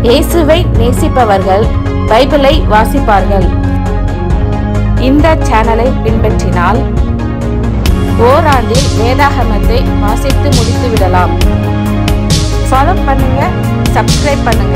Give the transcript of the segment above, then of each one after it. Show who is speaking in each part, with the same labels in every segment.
Speaker 1: இயேசுவை நேசிப்பவர்கள் பைபிளை வாசிப்பார்கள் இந்த சேனலை பின்பற்றினால் ஓராண்டில் வேதாகமத்தை வாசித்து முடித்து விடலாம் ஃபாலோ பண்ணுங்க சப்ஸ்கிரைப் பண்ணுங்க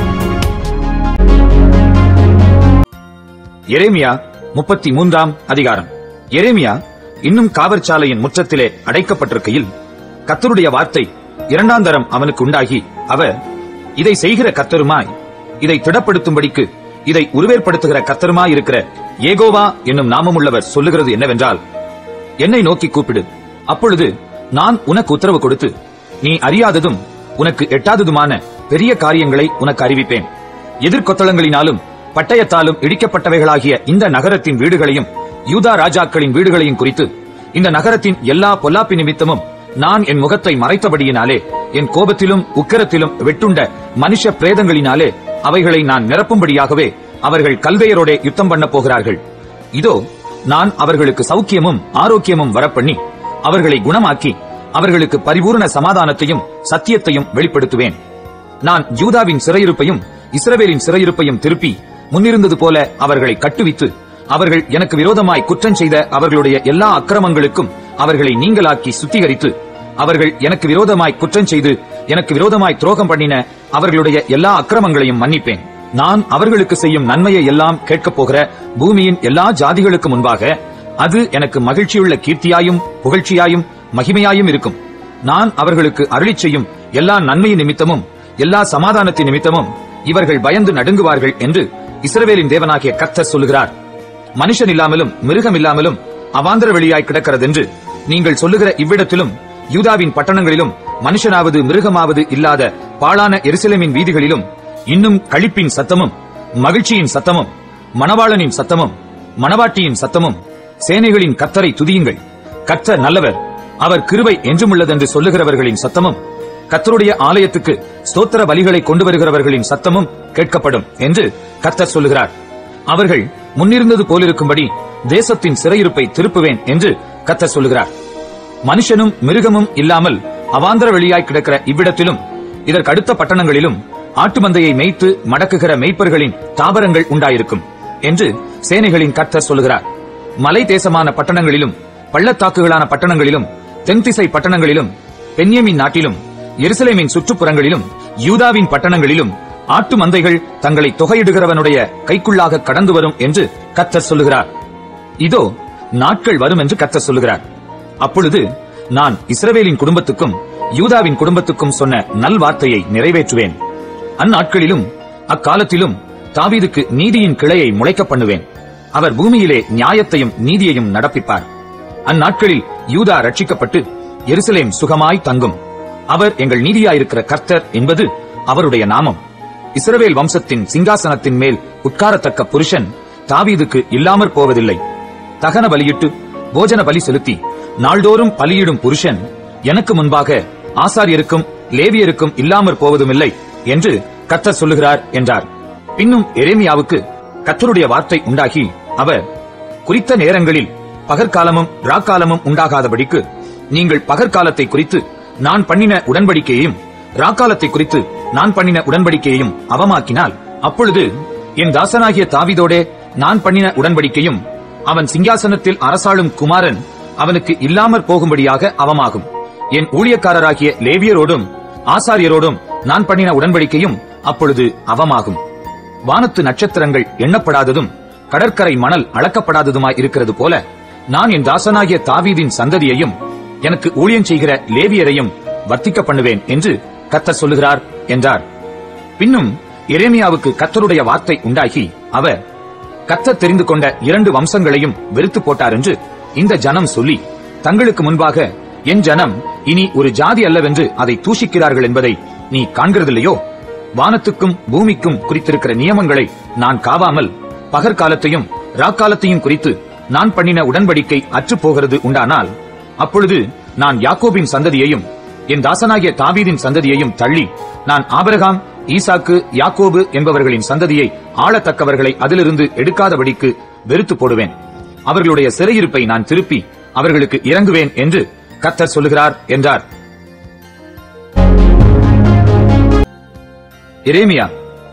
Speaker 2: எரேமியா முப்பத்தி மூன்றாம் அதிகாரம் எரேமியா இன்னும் காவற்சாலையின் முற்றத்திலே அடைக்கப்பட்டிருக்கையில் கத்தருடைய வார்த்தை இரண்டாம் தரம் அவனுக்கு உண்டாகி அவர் இதை செய்கிற கத்தருமாய் இதை திடப்படுத்தும்படிக்கு இதை உருவேற்படுத்துகிற கத்தருமாய் இருக்கிற ஏகோவா என்னும் நாமமுள்ளவர் சொல்லுகிறது என்னவென்றால் என்னை நோக்கி கூப்பிடு அப்பொழுது நான் உனக்கு உத்தரவு கொடுத்து நீ அறியாததும் உனக்கு எட்டாததுமான பெரிய காரியங்களை உனக்கு அறிவிப்பேன் எதிர்கொத்தளங்களினாலும் பட்டயத்தாலும் இடிக்கப்பட்டவைகளாகிய இந்த நகரத்தின் வீடுகளையும் யூதா ராஜாக்களின் வீடுகளையும் குறித்து இந்த நகரத்தின் எல்லா பொல்லாப்பி நிமித்தமும் நான் என் முகத்தை மறைத்தபடியினாலே என் கோபத்திலும் உக்கிரத்திலும் வெட்டுண்ட மனுஷ பிரேதங்களினாலே அவைகளை நான் நிரப்பும்படியாகவே அவர்கள் கல்தையரோடே யுத்தம் பண்ண போகிறார்கள் இதோ நான் அவர்களுக்கு சௌக்கியமும் ஆரோக்கியமும் வரப்பண்ணி அவர்களை குணமாக்கி அவர்களுக்கு பரிபூர்ண சமாதானத்தையும் சத்தியத்தையும் வெளிப்படுத்துவேன் நான் யூதாவின் சிறையிருப்பையும் இஸ்ரவேலின் சிறையிருப்பையும் திருப்பி முன்னிருந்தது போல அவர்களை கட்டுவித்து அவர்கள் எனக்கு விரோதமாய் குற்றம் செய்த அவர்களுடைய எல்லா அக்கிரமங்களுக்கும் அவர்களை நீங்களாக்கி சுத்திகரித்து அவர்கள் எனக்கு விரோதமாய் குற்றம் செய்து எனக்கு விரோதமாய் துரோகம் பண்ணின அவர்களுடைய எல்லா அக்கிரமங்களையும் மன்னிப்பேன் நான் அவர்களுக்கு செய்யும் நன்மையை எல்லாம் கேட்கப் போகிற பூமியின் எல்லா ஜாதிகளுக்கு முன்பாக அது எனக்கு மகிழ்ச்சியுள்ள கீர்த்தியாயும் புகழ்ச்சியாயும் மகிமையாயும் இருக்கும் நான் அவர்களுக்கு அருளிச் செய்யும் எல்லா நன்மை நிமித்தமும் எல்லா சமாதானத்தின் நிமித்தமும் இவர்கள் பயந்து நடுங்குவார்கள் என்று இஸ்ரவேலின் தேவனாகிய கர்த்தர் சொல்லுகிறார் மனுஷன் இல்லாமலும் மிருகம் இல்லாமலும் அவாந்தர வெளியாய் கிடக்கிறதென்று நீங்கள் சொல்லுகிற இவ்விடத்திலும் யூதாவின் பட்டணங்களிலும் மனுஷனாவது மிருகமாவது இல்லாத பாழான எருசலேமின் வீதிகளிலும் இன்னும் களிப்பின் சத்தமும் மகிழ்ச்சியின் சத்தமும் மணவாளனின் சத்தமும் மணவாட்டியின் சத்தமும் சேனைகளின் கத்தரை துதியுங்கள் கர்த்தர் நல்லவர் அவர் கிருபை என்றுமுள்ளதென்று சொல்லுகிறவர்களின் சத்தமும் கர்த்தருடைய ஆலயத்துக்கு ஸ்தோத்திர பலிகளை கொண்டு வருகிறவர்களின் சத்தமும் கேட்கப்படும் என்று கர்த்தர் சொல்லுகிறார் அவர்கள் முன்னிருந்தது போலிருக்கும்படி தேசத்தின் சிறையிருப்பை திருப்புவேன் என்று கர்த்தர் சொல்லுகிறார் மனுஷனும் மிருகமும் இல்லாமல் அவாந்தர வெளியாய் கிடக்கிற இவ்விடத்திலும் இதற்கு அடுத்த பட்டணங்களிலும் ஆட்டு மந்தையை மேய்த்து மடக்குகிற மேய்ப்பர்களின் தாபரங்கள் உண்டாயிருக்கும் என்று சேனைகளின் கர்த்தர் சொல்லுகிறார் மலை தேசமான பட்டணங்களிலும் பள்ளத்தாக்குகளான பட்டணங்களிலும் தென்திசை பட்டணங்களிலும் பென்யமின் நாட்டிலும் எருசலேமின் சுற்றுப்புறங்களிலும் யூதாவின் பட்டணங்களிலும் ஆட்டு மந்தைகள் தங்களை தொகையிடுகிறவனுடைய கைக்குள்ளாக கடந்து வரும் என்று கர்த்தர் சொல்லுகிறார் இதோ நாட்கள் வரும் என்று கர்த்தர் சொல்லுகிறார் அப்பொழுது நான் இஸ்ரவேலின் குடும்பத்துக்கும் யூதாவின் குடும்பத்துக்கும் சொன்ன நல்வார்த்தையை நிறைவேற்றுவேன் அந்நாட்களிலும் அக்காலத்திலும் தாவீதுக்கு நீதியின் கிளையை முளைக்க பண்ணுவேன் அவர் பூமியிலே நியாயத்தையும் நீதியையும் நடப்பிப்பார் அந்நாட்களில் யூதா ரட்சிக்கப்பட்டு எருசலேம் சுகமாய் தங்கும் அவர் எங்கள் நீதியாயிருக்கிற கர்த்தர் என்பது அவருடைய நாமம் இஸ்ரவேல் வம்சத்தின் சிங்காசனத்தின் மேல் உட்காரத்தக்க புருஷன் தாவீதுக்கு இல்லாமற் போவதில்லை தகன பலியிட்டு போஜன பலி செலுத்தி நாள்தோறும் பலியிடும் புருஷன் எனக்கு முன்பாக ஆசாரியருக்கும் லேவியருக்கும் இல்லாமற் போவதுமில்லை என்று கர்த்தர் சொல்லுகிறார் என்றார் பின்னும் எரேமியாவுக்கு கர்த்தருடைய வார்த்தை உண்டாகி அவர் குறித்த நேரங்களில் பகற்காலமும் ராக்காலமும் உண்டாகாதபடிக்கு நீங்கள் பகற்காலத்தை குறித்து நான் பண்ணின உடன்படிக்கையையும் ராக்காலத்தை குறித்து நான் பண்ணின உடன்படிக்கையையும் அவமாக்கினால் அப்பொழுது என் தாசனாகிய தாவிதோடே நான் பண்ணின உடன்படிக்கையும் அவன் சிங்காசனத்தில் அரசாளும் குமாரன் அவனுக்கு இல்லாமற் போகும்படியாக அவமாகும் என் ஊழியக்காரராகிய லேவியரோடும் ஆசாரியரோடும் நான் பண்ணின உடன்படிக்கையும் அப்பொழுது அவமாகும் வானத்து நட்சத்திரங்கள் எண்ணப்படாததும் கடற்கரை மணல் அளக்கப்படாததுமாய் இருக்கிறது போல நான் என் தாசனாகிய தாவீதின் சந்ததியையும் எனக்கு ஊழியம் செய்கிற லேவியரையும் வர்த்திக்க பண்ணுவேன் என்று கர்த்தர் சொல்லுகிறார் என்றார் பின்னும் எரேமியாவுக்கு கர்த்தருடைய வார்த்தை உண்டாகி அவர் கர்த்தர் தெரிந்து கொண்ட இரண்டு வம்சங்களையும் வெறுத்து போட்டார் என்று இந்த ஜனம் சொல்லி தங்களுக்கு முன்பாக என் ஜனம் இனி ஒரு ஜாதி அல்லவென்று அதை தூஷிக்கிறார்கள் என்பதை நீ காண்கிறதில்லையோ வானத்துக்கும் பூமிக்கும் குறித்திருக்கிற நியமங்களை நான் காவாமல் பகற்காலத்தையும் ராக்காலத்தையும் குறித்து நான் பண்ணின உடன்படிக்கை அற்றுப் போகிறது உண்டானால் அப்பொழுது நான் யாக்கோபின் சந்ததியையும் என் தாசனாகிய தாவீதின் சந்ததியையும் தள்ளி நான் ஆபிரகாம் ஈசாக்கு யாக்கோபு என்பவர்களின் சந்ததியை ஆளத்தக்கவர்களை அதிலிருந்து எடுக்காதபடிக்கு வெறுத்து போடுவேன் அவர்களுடைய சிறையிருப்பை நான் திருப்பி அவர்களுக்கு இறங்குவேன் என்று கர்த்தர் சொல்லுகிறார் என்றார் எரேமியா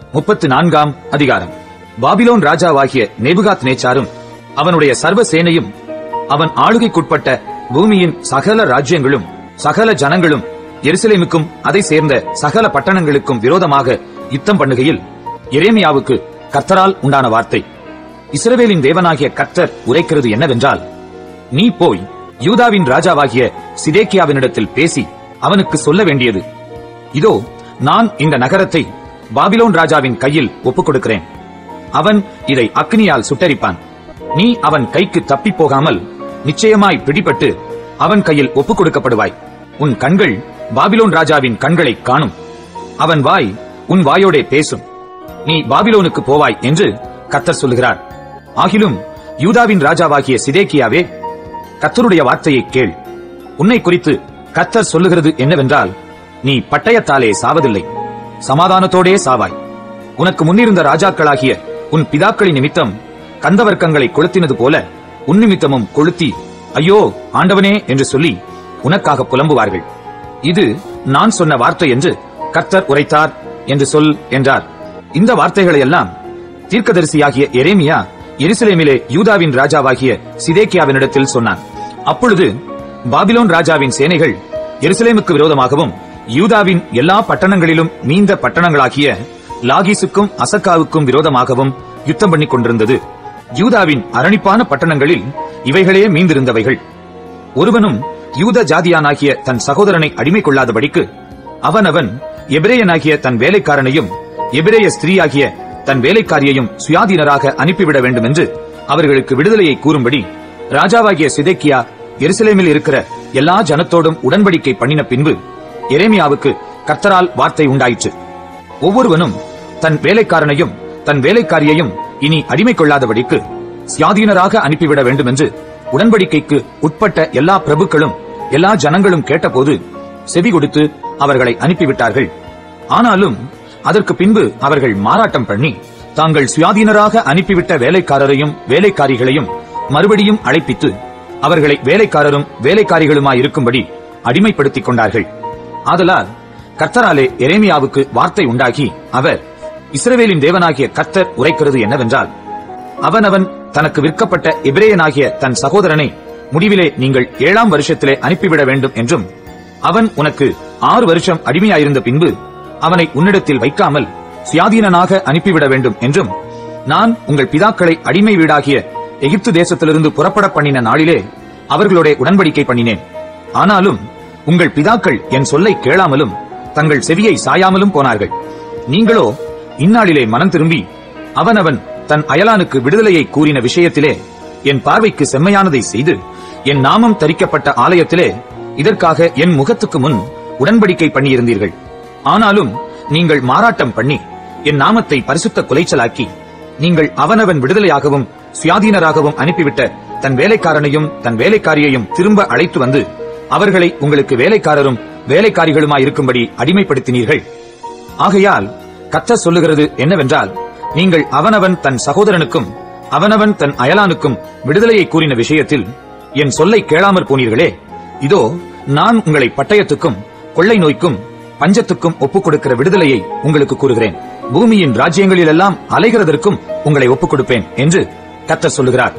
Speaker 2: முப்பத்து நான்காம் அதிகாரம் பாபிலோன் ராஜாவாகிய நேபுகாத் நேச்சாரும் அவனுடைய சர்வ சேனையும் அவன் ஆளுகைக்குட்பட்ட பூமியின் சகல ராஜ்யங்களும் சகல ஜனங்களும் எருசலேமுக்கும் அதை சேர்ந்த சகல பட்டணங்களுக்கும் விரோதமாக யுத்தம் பண்ணுகையில் எரேமியாவுக்கு கர்த்தரால் உண்டான வார்த்தை இஸ்ரவேலின் தேவனாகிய கர்த்தர் உரைக்கிறது என்னவென்றால் நீ போய் யூதாவின் ராஜாவாகிய சிதேக்கியாவினிடத்தில் பேசி அவனுக்கு சொல்ல வேண்டியது இதோ நான் இந்த நகரத்தை பாபிலோன் ராஜாவின் கையில் ஒப்புக் கொடுக்கிறேன் அவன் இதை அக்னியால் சுட்டரிப்பான் நீ அவன் கைக்கு தப்பிப் போகாமல் நிச்சயமாய் பிடிபட்டு அவன் கையில் ஒப்புக் கொடுக்கப்படுவாய் உன் கண்கள் பாபிலோன் ராஜாவின் கண்களை காணும் அவன் வாய் உன் வாயோடே பேசும் நீ பாபிலோனுக்கு போவாய் என்று கர்த்தர் சொல்லுகிறார் ஆகிலும் யூதாவின் ராஜாவாகிய சிதேக்கியாவே கர்த்தருடைய வார்த்தையை கேள் உன்னை குறித்து கர்த்தர் சொல்லுகிறது என்னவென்றால் நீ பட்டயத்தாலே சாவதில்லை சமாதானத்தோடே சாவாய் உனக்கு முன்னிருந்த ராஜாக்களாகிய உன் பிதாக்களின் நிமித்தம் கந்தவர்க்கங்களை கொளுத்தினது போல உன் நிமித்தமும் கொளுத்தி ஐயோ ஆண்டவனே என்று சொல்லி உனக்காக புலம்புவார்கள் இது நான் சொன்ன வார்த்தை என்று கர்த்தர் உரைத்தார் என்று சொல் என்றார் இந்த வார்த்தைகளை எல்லாம் தீர்க்கதரிசியாகிய எரேமியா எருசலேமிலே யூதாவின் ராஜாவாகிய சிதேக்கியாவினிடத்தில் சொன்னான் அப்பொழுது பாபிலோன் ராஜாவின் சேனைகள் எருசலேமுக்கு விரோதமாகவும் யூதாவின் எல்லா பட்டணங்களிலும் மீந்த பட்டணங்களாகிய லாகீசுக்கும் அசக்காவுக்கும் விரோதமாகவும் யுத்தம் பண்ணிக் கொண்டிருந்தது யூதாவின் அரணிப்பான பட்டணங்களில் இவைகளே மீந்திருந்தவைகள் ஒருவனும் யூத ஜாதியானாகிய தன் சகோதரனை அடிமை கொள்ளாதபடிக்கு அவனவன் எபிரேயனாகிய தன் வேலைக்காரனையும் எபிரேய ஸ்திரீயாகிய தன் வேலைக்காரியையும் சுயாதீனராக அனுப்பிவிட வேண்டும் என்று அவர்களுக்கு விடுதலையை கூறும்படி ராஜாவாகிய சிதேக்கியா எருசலேமில் இருக்கிற எல்லா ஜனத்தோடும் உடன்படிக்கை பண்ணின பின்பு எரேமியாவுக்கு கர்த்தரால் வார்த்தை உண்டாயிற்று ஒவ்வொருவனும் தன் வேலைக்காரனையும் தன் வேலைக்காரியையும் இனி அடிமை கொள்ளாதபடிக்கு சுயாதீனராக அனுப்பிவிட வேண்டும் என்று உடன்படிக்கைக்கு உட்பட்ட எல்லா பிரபுக்களும் எல்லா ஜனங்களும் கேட்டபோது செவி கொடுத்து அவர்களை அனுப்பிவிட்டார்கள் ஆனாலும் அதற்கு பின்பு அவர்கள் மாறாட்டம் பண்ணி தாங்கள் சுயாதீனராக அனுப்பிவிட்ட வேலைக்காரரையும் வேலைக்காரிகளையும் மறுபடியும் அழைப்பித்து அவர்களை வேலைக்காரரும் வேலைக்காரிகளுமாயிருக்கும்படி அடிமைப்படுத்திக் கொண்டார்கள் ஆதலால் கர்த்தராலே எரேமியாவுக்கு வார்த்தை உண்டாகி அவர் இஸ்ரவேலின் தேவனாகிய கர்த்தர் உரைக்கிறது என்னவென்றால் அவனவன் தனக்கு விற்கப்பட்ட எபிரேயனாகிய தன் சகோதரனை முடிவிலே நீங்கள் ஏழாம் வருஷத்திலே அனுப்பிவிட வேண்டும் என்றும் அவன் உனக்கு ஆறு வருஷம் அடிமையாயிருந்த பின்பு அவனை உன்னிடத்தில் வைக்காமல் சுயாதீனனாக அனுப்பிவிட வேண்டும் என்றும் நான் உங்கள் பிதாக்களை அடிமை வீடாகிய எகிப்து தேசத்திலிருந்து புறப்பட பண்ணின நாளிலே அவர்களோட உடன்படிக்கை பண்ணினேன் ஆனாலும் உங்கள் பிதாக்கள் என் சொல்லை கேளாமலும் தங்கள் செவியை சாயாமலும் போனார்கள் நீங்களோ இந்நாளிலே மனம் திரும்பி அவனவன் தன் அயலானுக்கு விடுதலையை கூறின விஷயத்திலே என் பார்வைக்கு செம்மையானதை செய்து என் நாமம் தரிக்கப்பட்ட ஆலயத்திலே இதற்காக என் முகத்துக்கு முன் உடன்படிக்கை பண்ணியிருந்தீர்கள் ஆனாலும் நீங்கள் மாறாட்டம் பண்ணி என் நாமத்தை பரிசுத்த குலைச்சலாக்கி நீங்கள் அவனவன் விடுதலையாகவும் சுயாதீனராகவும் அனுப்பிவிட்ட தன் வேலைக்காரனையும் தன் வேலைக்காரியையும் திரும்ப அழைத்து வந்து அவர்களை உங்களுக்கு வேலைக்காரரும் வேலைக்காரிகளுமாயிருக்கும்படி அடிமைப்படுத்தினீர்கள் ஆகையால் கர்த்தர் சொல்லுகிறது என்னவென்றால் நீங்கள் அவனவன் தன் சகோதரனுக்கும் அவனவன் தன் அயலானுக்கும் விடுதலையை கூறின விஷயத்தில் என் சொல்லை கேளாமற் போனீர்களே இதோ நான் உங்களை பட்டயத்துக்கும் கொள்ளை நோய்க்கும் பஞ்சத்துக்கும் ஒப்புக் கொடுக்கிற விடுதலையை உங்களுக்கு கூறுகிறேன் பூமியின் ராஜ்யங்களிலெல்லாம் அலைகிறதற்கும் உங்களை ஒப்புக் கொடுப்பேன் என்று கர்த்தர் சொல்லுகிறார்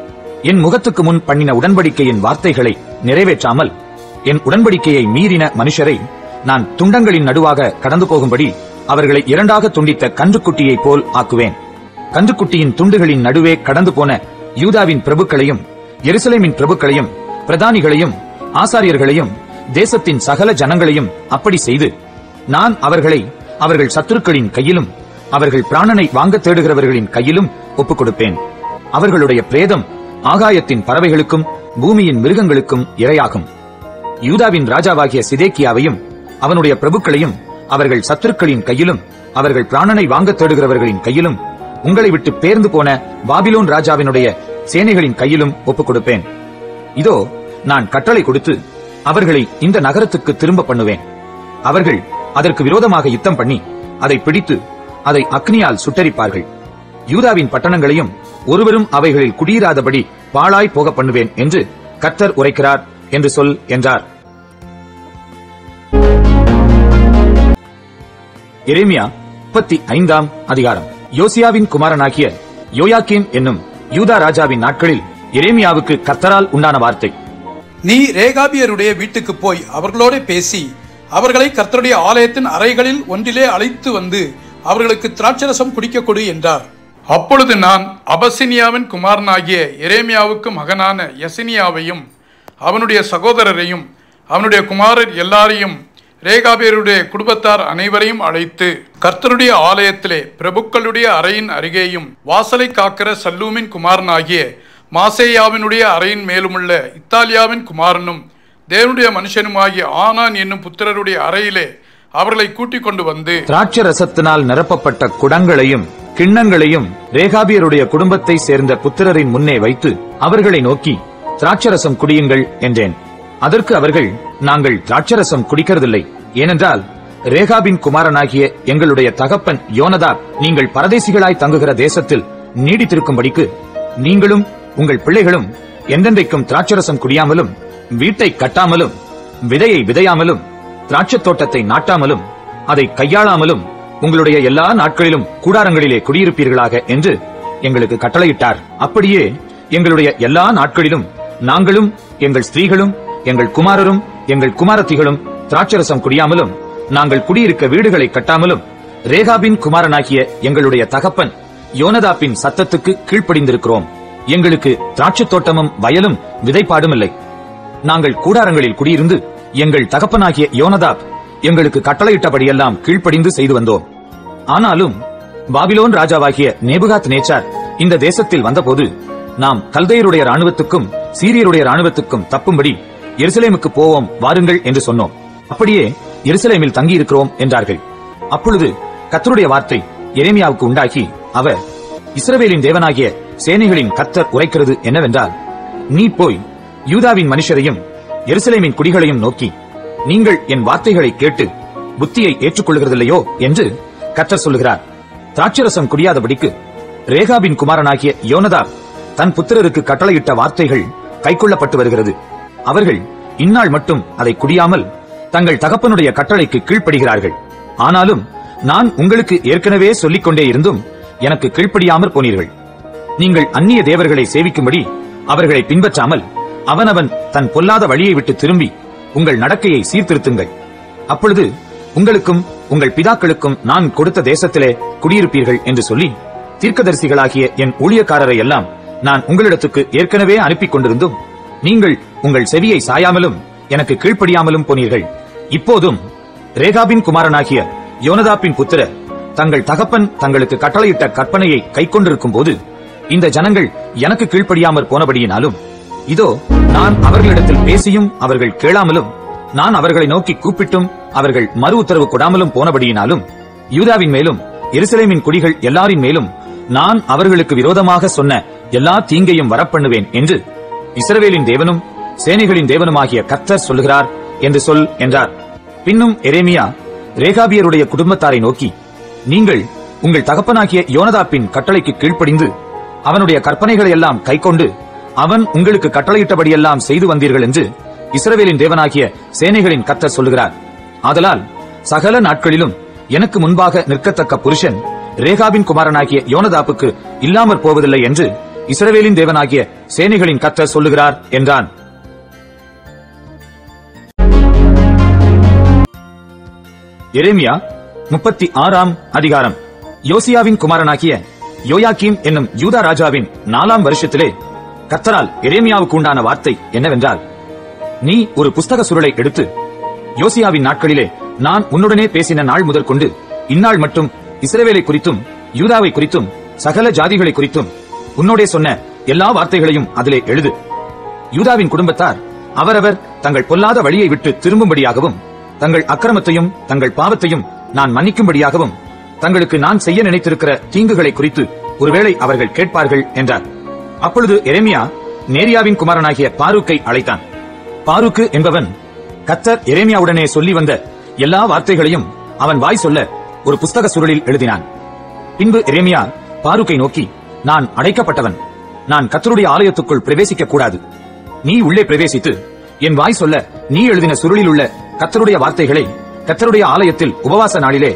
Speaker 2: என் முகத்துக்கு முன் பண்ணின உடன்படிக்கையின் வார்த்தைகளை நிறைவேற்றாமல் என் உடன்படிக்கையை மீறின மனுஷரை நான் துண்டங்களின் நடுவாக கடந்து போகும்படி அவர்களை இரண்டாக துண்டித்த கன்றுக்குட்டியைப் போல் ஆக்குவேன் கன்றுக்குட்டியின் துண்டுகளின் நடுவே கடந்து போன யூதாவின் பிரபுக்களையும் எருசலேமின் பிரபுக்களையும் பிரதானிகளையும் ஆசாரியர்களையும் தேசத்தின் சகல ஜனங்களையும் அப்படி செய்து நான் அவர்களை அவர்கள் சத்துருக்களின் கையிலும் அவர்கள் பிராணனை வாங்கத் தேடுகிறவர்களின் கையிலும் ஒப்புக் கொடுப்பேன் அவர்களுடைய பிரேதம் ஆகாயத்தின் பறவைகளுக்கும் பூமியின் மிருகங்களுக்கும் இரையாகும் யூதாவின் ராஜாவாகிய சிதேக்கியாவையும் அவனுடைய பிரபுக்களையும் அவர்கள் சத்துருக்களின் கையிலும் அவர்கள் பிராணனை வாங்கத் தேடுகிறவர்களின் கையிலும் உங்களை விட்டு பேர்ந்து போன பாபிலோன் ராஜாவினுடைய சேனைகளின் கையிலும் ஒப்புக் கொடுப்பேன் இதோ நான் கட்டளை கொடுத்து அவர்களை இந்த நகரத்துக்கு திரும்ப பண்ணுவேன் அவர்கள் அதற்கு விரோதமாக யுத்தம் பண்ணி அதை பிடித்து அதை அக்னியால் சுட்டரிப்பார்கள் யூதாவின் பட்டணங்களையும் ஒருவரும் அவைகளில் குடியிராதபடி பாழாய் போக பண்ணுவேன் என்று கர்த்தர் உரைக்கிறார் என்று சொல் என்றார் எரேமியா முப்பத்தி ஐந்தாம் அதிகாரம் யோசியாவின் குமாரனாகிய யோயாக்கீம் என்னும் யூதா ராஜாவின் நாட்களில் எரேமியாவுக்கு கத்தரால் உண்டான வார்த்தை
Speaker 3: நீ ரேகாபியருடைய வீட்டுக்கு போய் அவர்களோட பேசி அவர்களை கர்த்தருடைய ஆலயத்தின் அறைகளில் ஒன்றிலே அழைத்து வந்து அவர்களுக்கு திராட்சரசம் குடிக்க கொடு என்றார் அப்பொழுது நான் அபசினியாவின் குமாரனாகிய எரேமியாவுக்கு மகனான யசினியாவையும் அவனுடைய சகோதரரையும் அவனுடைய குமாரர் எல்லாரையும் ரேகாபியருடைய குடும்பத்தார் அனைவரையும் அழைத்து கர்த்தருடைய ஆலயத்திலே பிரபுக்களுடைய அறையின் அருகேயும் வாசலை காக்கிற சல்லூமின் குமாரனாகிய மாசேயாவினுடைய அறையின் மேலுமுள்ள இத்தாலியாவின் குமாரனும் தேவனுடைய மனுஷனுமாகிய ஆனான் என்னும் புத்திரருடைய அறையிலே அவர்களை கூட்டிக் கொண்டு வந்து
Speaker 2: திராட்சை ரசத்தினால் நிரப்பப்பட்ட குடங்களையும் கிண்ணங்களையும் ரேகாபியருடைய குடும்பத்தை சேர்ந்த புத்திரரின் முன்னே வைத்து அவர்களை நோக்கி திராட்சரசம் குடியுங்கள் என்றேன் அதற்கு அவர்கள் நாங்கள் திராட்சரசம் குடிக்கிறதில்லை ஏனென்றால் ரேகாபின் குமாரனாகிய எங்களுடைய தகப்பன் யோனதாப் நீங்கள் பரதேசிகளாய் தங்குகிற தேசத்தில் நீடித்திருக்கும்படிக்கு நீங்களும் உங்கள் பிள்ளைகளும் எந்தெந்தைக்கும் திராட்சரசம் குடியாமலும் வீட்டை கட்டாமலும் விதையை விதையாமலும் திராட்சத் தோட்டத்தை நாட்டாமலும் அதை கையாளாமலும் உங்களுடைய எல்லா நாட்களிலும் கூடாரங்களிலே குடியிருப்பீர்களாக என்று எங்களுக்கு கட்டளையிட்டார் அப்படியே எங்களுடைய எல்லா நாட்களிலும் நாங்களும் எங்கள் ஸ்திரீகளும் எங்கள் குமாரரும் எங்கள் குமாரத்திகளும் திராட்சரசம் குடியாமலும் நாங்கள் குடியிருக்க வீடுகளை கட்டாமலும் ரேகாபின் குமாரனாகிய எங்களுடைய தகப்பன் யோனதாப்பின் சத்தத்துக்கு கீழ்ப்படிந்திருக்கிறோம் எங்களுக்கு திராட்சத் தோட்டமும் வயலும் விதைப்பாடும் இல்லை நாங்கள் கூடாரங்களில் குடியிருந்து எங்கள் தகப்பனாகிய யோனதாப் எங்களுக்கு கட்டளையிட்டபடியெல்லாம் கீழ்ப்படிந்து செய்து வந்தோம் ஆனாலும் பாபிலோன் ராஜாவாகிய நேபுகாத் நேச்சார் இந்த தேசத்தில் வந்தபோது நாம் கல்தையருடைய ராணுவத்துக்கும் சீரியருடைய ராணுவத்துக்கும் தப்பும்படி எருசலேமுக்கு போவோம் வாருங்கள் என்று சொன்னோம் அப்படியே எருசலேமில் தங்கியிருக்கிறோம் என்றார்கள் அப்பொழுது கத்தருடைய வார்த்தை எரேமியாவுக்கு உண்டாகி அவர் இஸ்ரவேலின் தேவனாகிய சேனைகளின் கத்தர் உரைக்கிறது என்னவென்றால் நீ போய் யூதாவின் மனுஷரையும் எருசலேமின் குடிகளையும் நோக்கி நீங்கள் என் வார்த்தைகளை கேட்டு புத்தியை ஏற்றுக்கொள்கிறதில்லையோ என்று கத்தர் சொல்லுகிறார் திராட்சரசம் குடியாதபடிக்கு ரேகாபின் குமாரனாகிய யோனதாப் தன் புத்திரருக்கு கட்டளையிட்ட வார்த்தைகள் கைக்கொள்ளப்பட்டு வருகிறது அவர்கள் இந்நாள் மட்டும் அதை குடியாமல் தங்கள் தகப்பனுடைய கட்டளைக்கு கீழ்ப்படுகிறார்கள் ஆனாலும் நான் உங்களுக்கு ஏற்கனவே சொல்லிக் கொண்டே இருந்தும் எனக்கு கீழ்ப்படியாமற் போனீர்கள் நீங்கள் அந்நிய தேவர்களை சேவிக்கும்படி அவர்களை பின்பற்றாமல் அவனவன் தன் பொல்லாத வழியை விட்டு திரும்பி உங்கள் நடக்கையை சீர்திருத்துங்கள் அப்பொழுது உங்களுக்கும் உங்கள் பிதாக்களுக்கும் நான் கொடுத்த தேசத்திலே குடியிருப்பீர்கள் என்று சொல்லி தீர்க்கதரிசிகளாகிய என் ஊழியக்காரரை எல்லாம் நான் உங்களிடத்துக்கு ஏற்கனவே அனுப்பிக் கொண்டிருந்தும் நீங்கள் உங்கள் செவியை சாயாமலும் எனக்கு கீழ்ப்படியாமலும் போனீர்கள் இப்போதும் ரேகாபின் குமாரனாகிய யோனதாப்பின் புத்திரர் தங்கள் தகப்பன் தங்களுக்கு கட்டளையிட்ட கற்பனையை கைக்கொண்டிருக்கும் போது இந்த ஜனங்கள் எனக்கு கீழ்ப்படியாமற் போனபடியினாலும் இதோ நான் அவர்களிடத்தில் பேசியும் அவர்கள் கேளாமலும் நான் அவர்களை நோக்கி கூப்பிட்டும் அவர்கள் மறு உத்தரவு கொடாமலும் போனபடியினாலும் யூதாவின் மேலும் எருசலேமின் குடிகள் எல்லாரின் மேலும் நான் அவர்களுக்கு விரோதமாக சொன்ன எல்லா தீங்கையும் வரப்பண்ணுவேன் என்று இஸ்ரவேலின் தேவனும் சேனைகளின் தேவனுமாகிய கர்த்தர் சொல்லுகிறார் என்று சொல் என்றார் பின்னும் எரேமியா ரேகாபியருடைய குடும்பத்தாரை நோக்கி நீங்கள் உங்கள் தகப்பனாகிய யோனதாப்பின் கட்டளைக்கு கீழ்ப்படிந்து அவனுடைய கற்பனைகளை எல்லாம் கைக்கொண்டு அவன் உங்களுக்கு கட்டளையிட்டபடியெல்லாம் செய்து வந்தீர்கள் என்று இஸ்ரவேலின் தேவனாகிய சேனைகளின் கர்த்தர் சொல்லுகிறார் ஆதலால் சகல நாட்களிலும் எனக்கு முன்பாக நிற்கத்தக்க புருஷன் ரேகாபின் குமாரனாகிய யோனதாப்புக்கு இல்லாமற் போவதில்லை என்று இஸ்ரவேலின் தேவனாகிய சேனைகளின் கர்த்தர் சொல்லுகிறார் என்றான் எரேமியா முப்பத்தி ஆறாம் அதிகாரம் யோசியாவின் குமாரனாகிய யோயாக்கீம் என்னும் யூதா ராஜாவின் நாலாம் வருஷத்திலே கர்த்தரால் எரேமியாவுக்கு உண்டான வார்த்தை என்னவென்றால் நீ ஒரு புஸ்தக சுருளை எடுத்து யோசியாவின் நாட்களிலே நான் உன்னுடனே பேசின நாள் முதற்கொண்டு இந்நாள் மட்டும் இஸ்ரவேலை குறித்தும் யூதாவை குறித்தும் சகல ஜாதிகளை குறித்தும் உன்னோடே சொன்ன எல்லா வார்த்தைகளையும் அதிலே எழுது யூதாவின் குடும்பத்தார் அவரவர் தங்கள் பொல்லாத வழியை விட்டு திரும்பும்படியாகவும் தங்கள் அக்கிரமத்தையும் தங்கள் பாவத்தையும் நான் மன்னிக்கும்படியாகவும் தங்களுக்கு நான் செய்ய நினைத்திருக்கிற தீங்குகளை குறித்து ஒருவேளை அவர்கள் கேட்பார்கள் என்றார் அப்பொழுது எரேமியா நேரியாவின் குமாரனாகிய பாருக்கை அழைத்தான் பாருக்கு என்பவன் கத்தர் எரேமியாவுடனே சொல்லி வந்த எல்லா வார்த்தைகளையும் அவன் வாய் சொல்ல ஒரு புஸ்தக சுருளில் எழுதினான் பின்பு எரேமியா பாருக்கை நோக்கி நான் அடைக்கப்பட்டவன் நான் கத்தருடைய ஆலயத்துக்குள் பிரவேசிக்க கூடாது நீ உள்ளே பிரவேசித்து என் வாய் சொல்ல நீ எழுதின சுருளில் உள்ள கத்தருடைய வார்த்தைகளை கத்தருடைய ஆலயத்தில் உபவாச நாளிலே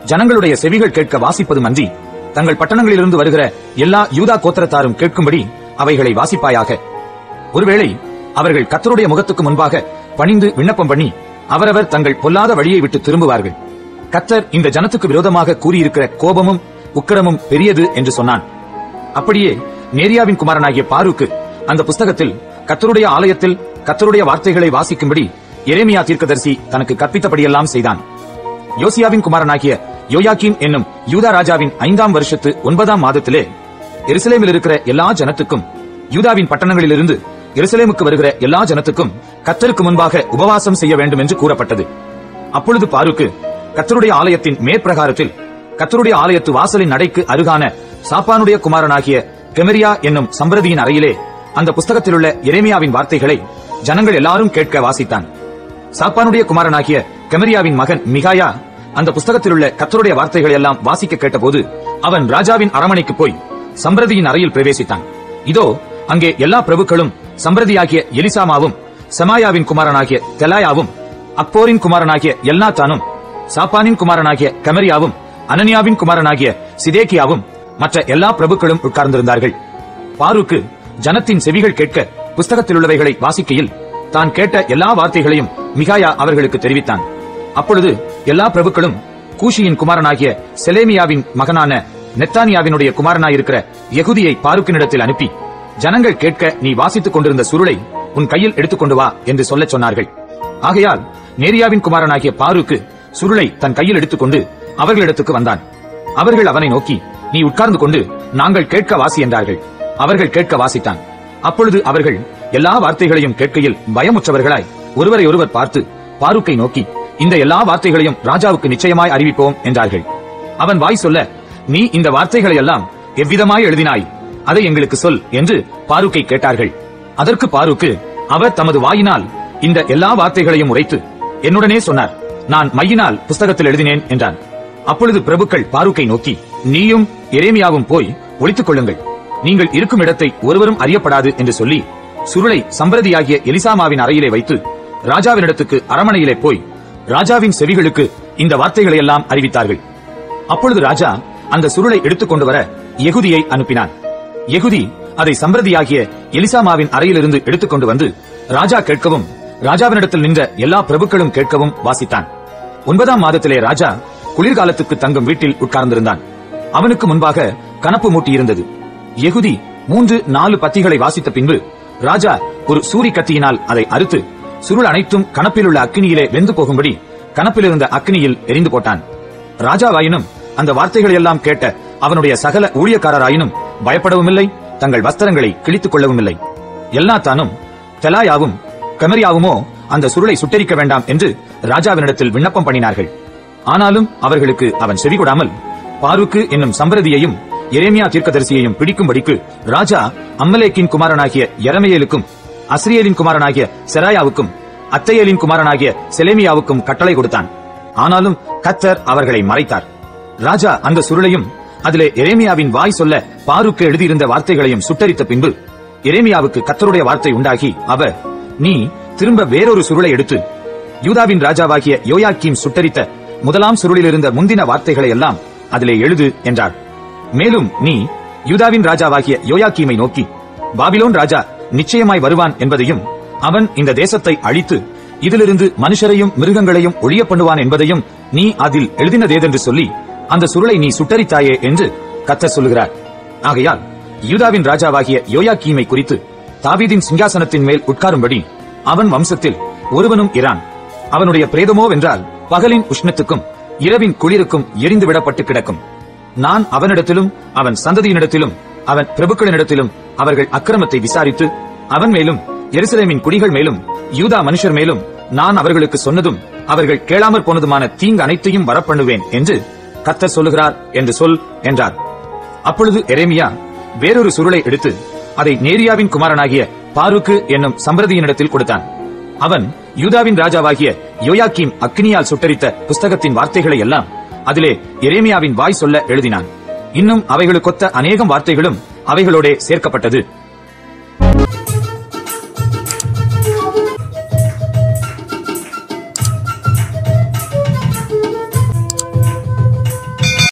Speaker 2: ஜனங்களுடைய செவிகள் கேட்க வாசிப்பதுமன்றி தங்கள் பட்டணங்களிலிருந்து வருகிற எல்லா யூதா கோத்திரத்தாரும் கேட்கும்படி அவைகளை வாசிப்பாயாக ஒருவேளை அவர்கள் கர்த்தருடைய முகத்துக்கு முன்பாக பணிந்து விண்ணப்பம் பண்ணி அவரவர் தங்கள் பொல்லாத வழியை விட்டு திரும்புவார்கள் கர்த்தர் இந்த ஜனத்துக்கு விரோதமாக கூறியிருக்கிற கோபமும் உக்கிரமும் பெரியது என்று சொன்னான் அப்படியே நேரியாவின் குமாரனாகிய பாருக்கு அந்த புஸ்தகத்தில் கர்த்தருடைய ஆலயத்தில் கர்த்தருடைய வார்த்தைகளை வாசிக்கும்படி எரேமியா தீர்க்கதரிசி தனக்கு கற்பித்தபடியெல்லாம் செய்தான் யோசியாவின் குமாரனாகிய யோயாக்கீம் என்னும் யூதா ராஜாவின் ஐந்தாம் வருஷத்து ஒன்பதாம் மாதத்திலே எருசலேமில் இருக்கிற எல்லா ஜனத்துக்கும் யூதாவின் பட்டணங்களிலிருந்து எருசலேமுக்கு வருகிற எல்லா ஜனத்துக்கும் கத்தருக்கு முன்பாக உபவாசம் செய்ய வேண்டும் என்று கூறப்பட்டது அப்பொழுது பாருக்கு கத்தருடைய ஆலயத்தின் மேற்பிரகாரத்தில் கத்தருடைய ஆலயத்து வாசலின் நடைக்கு அருகான சாப்பானுடைய குமாரனாகிய கெமரியா என்னும் சம்பிரதியின் அறையிலே அந்த புஸ்தகத்திலுள்ள எரேமியாவின் வார்த்தைகளை ஜனங்கள் எல்லாரும் கேட்க வாசித்தான் சாப்பானுடைய குமாரனாகிய கெமரியாவின் மகன் மிகாயா அந்த புஸ்தகத்திலுள்ள கத்தருடைய வார்த்தைகளை எல்லாம் வாசிக்க கேட்டபோது அவன் ராஜாவின் அரமனைக்கு போய் சம்பிரதியின் அறையில் பிரவேசித்தான் இதோ அங்கே எல்லா பிரபுக்களும் சம்பிரதியாகிய எலிசாமாவும் செமாயாவின் குமாரனாகிய தெலாயாவும் அப்போரின் குமாரனாகிய எல்நாத்தானும் சாப்பானின் குமாரனாகிய கெமரியாவும் அனனியாவின் குமாரனாகிய சிதேக்கியாவும் மற்ற எல்லா பிரபுக்களும் உட்கார்ந்திருந்தார்கள் பாருக்கு ஜனத்தின் செவிகள் கேட்க புஸ்தகத்தில் உள்ளவைகளை வாசிக்கையில் தான் கேட்ட எல்லா வார்த்தைகளையும் மிகாயா அவர்களுக்கு தெரிவித்தான் அப்பொழுது எல்லா பிரபுக்களும் கூஷியின் குமாரனாகிய செலேமியாவின் மகனான நெத்தானியாவினுடைய குமாரனாயிருக்கிற யகுதியை பாருக்கினிடத்தில் அனுப்பி ஜனங்கள் கேட்க நீ வாசித்துக் கொண்டிருந்த சுருளை உன் கையில் எடுத்துக்கொண்டு வா என்று சொல்லச் சொன்னார்கள் ஆகையால் நேரியாவின் குமாரனாகிய பாருக்கு சுருளை தன் கையில் எடுத்துக்கொண்டு அவர்களிடத்துக்கு வந்தான் அவர்கள் அவனை நோக்கி நீ உட்கார்ந்து கொண்டு நாங்கள் கேட்க வாசி என்றார்கள் அவர்கள் கேட்க வாசித்தான் அப்பொழுது அவர்கள் எல்லா வார்த்தைகளையும் கேட்கையில் பயமுற்றவர்களாய் ஒருவரை ஒருவர் பார்த்து பாருக்கை நோக்கி இந்த எல்லா வார்த்தைகளையும் ராஜாவுக்கு நிச்சயமாய் அறிவிப்போம் என்றார்கள் அவன் வாய் சொல்ல நீ இந்த வார்த்தைகளை எல்லாம் எவ்விதமாய் எழுதினாய் அதை எங்களுக்கு சொல் என்று பாருக்கை கேட்டார்கள் அதற்கு பாருக்கு அவர் தமது வாயினால் இந்த எல்லா வார்த்தைகளையும் உரைத்து என்னுடனே சொன்னார் நான் மையினால் புஸ்தகத்தில் எழுதினேன் என்றான் அப்பொழுது பிரபுக்கள் பாருக்கை நோக்கி நீயும் எரேமியாவும் போய் ஒளித்துக் கொள்ளுங்கள் நீங்கள் இருக்கும் இடத்தை ஒருவரும் அறியப்படாது என்று சொல்லி சுருளை சம்பிரதியாகிய எலிசாமாவின் அறையிலே வைத்து ராஜாவினிடத்துக்கு அரமனையிலே போய் ராஜாவின் செவிகளுக்கு இந்த வார்த்தைகளை எல்லாம் அறிவித்தார்கள் அப்பொழுது ராஜா அந்த சுருளை எடுத்துக்கொண்டு வர யெகூதியை அனுப்பினான் யெகூதி அதை சம்பிரதியாகிய எலிசாமாவின் அறையிலிருந்து எடுத்துக்கொண்டு வந்து ராஜா கேட்கவும் ராஜாவினிடத்தில் நின்ற எல்லா பிரபுக்களும் கேட்கவும் வாசித்தான் ஒன்பதாம் மாதத்திலே ராஜா குளிர்காலத்துக்கு தங்கும் வீட்டில் உட்கார்ந்திருந்தான் அவனுக்கு முன்பாக கனப்பு மூட்டி இருந்தது யெகூதி மூன்று நாலு பத்திகளை வாசித்த பின்பு ராஜா ஒரு சூரி கத்தியினால் அதை அறுத்து சுருள் அனைத்தும் கணப்பிலுள்ள அக்கினியிலே வெந்து போகும்படி கணப்பிலிருந்த அக்கினியில் எரிந்து போட்டான் ராஜாவாயினும் அந்த வார்த்தைகளை எல்லாம் கேட்ட அவனுடைய சகல ஊழியக்காரராயினும் பயப்படவும் இல்லை தங்கள் வஸ்திரங்களை கிழித்துக் கொள்ளவும் இல்லை எல்லாத்தானும் தெலாயாவும் கமரியாவுமோ அந்த சுருளை சுட்டெரிக்க வேண்டாம் என்று ராஜாவினிடத்தில் விண்ணப்பம் பண்ணினார்கள் ஆனாலும் அவர்களுக்கு அவன் செவிகொடாமல் பாருக்கு என்னும் சம்பிரதியையும் எரேமியா தீர்க்கதரிசியையும் பிடிக்கும்படிக்கு ராஜா அம்மலேக்கின் குமாரனாகிய எரமேலுக்கும் அஸ்ரியலின் குமாரனாகிய செராயாவுக்கும் அத்தையலின் குமாரனாகிய செலேமியாவுக்கும் கட்டளை கொடுத்தான் ஆனாலும் கத்தர் அவர்களை மறைத்தார் ராஜா அந்த சுருளையும் அதிலே எரேமியாவின் வாய் சொல்ல பாருக்கு எழுதியிருந்த வார்த்தைகளையும் சுட்டரித்த பின்பு எரேமியாவுக்கு கத்தருடைய வார்த்தை உண்டாகி அவர் நீ திரும்ப வேறொரு சுருளை எடுத்து யூதாவின் ராஜாவாகிய யோயாக்கீம் சுட்டரித்த முதலாம் சுருளில் இருந்த முந்தின வார்த்தைகளை எல்லாம் அதிலே எழுது என்றார் மேலும் நீ யூதாவின் ராஜாவாகிய யோயாக்கீமை நோக்கி பாபிலோன் ராஜா நிச்சயமாய் வருவான் என்பதையும் அவன் இந்த தேசத்தை அழித்து இதிலிருந்து மனுஷரையும் மிருகங்களையும் ஒழிய பண்ணுவான் என்பதையும் நீ அதில் எழுதினதேதென்று சொல்லி அந்த சுருளை நீ சுட்டரித்தாயே என்று கத்தர் சொல்லுகிறார் ஆகையால் யூதாவின் ராஜாவாகிய யோயாக்கீமை குறித்து தாவீதின் சிங்காசனத்தின் மேல் உட்காரும்படி அவன் வம்சத்தில் ஒருவனும் இரான் அவனுடைய பிரேதமோ வென்றால் பகலின் உஷ்ணத்துக்கும் இரவின் குளிருக்கும் எரிந்து விடப்பட்டு கிடக்கும் நான் அவனிடத்திலும் அவன் சந்ததியினிடத்திலும் அவன் பிரபுக்களினிடத்திலும் அவர்கள் அக்கிரமத்தை விசாரித்து அவன் மேலும் எருசலேமின் குடிகள் மேலும் யூதா மனுஷர் மேலும் நான் அவர்களுக்கு சொன்னதும் அவர்கள் கேளாமற் போனதுமான தீங்கு அனைத்தையும் வரப்பண்ணுவேன் என்று கத்தர் சொல்லுகிறார் என்று சொல் என்றார் அப்பொழுது எரேமியா வேறொரு சுருளை எடுத்து அதை நேரியாவின் குமாரனாகிய பாருக்கு என்னும் சம்பிரதியினிடத்தில் கொடுத்தான் அவன் யூதாவின் ராஜாவாகிய யோயாக்கீம் அக்னியால் சுட்டரித்த புஸ்தகத்தின் வார்த்தைகளை எல்லாம் அதிலே எரேமியாவின் வாய் சொல்ல எழுதினான் இன்னும் அவைகளுக்கொத்த அநேகம் வார்த்தைகளும் அவைகளோடே சேர்க்கப்பட்டது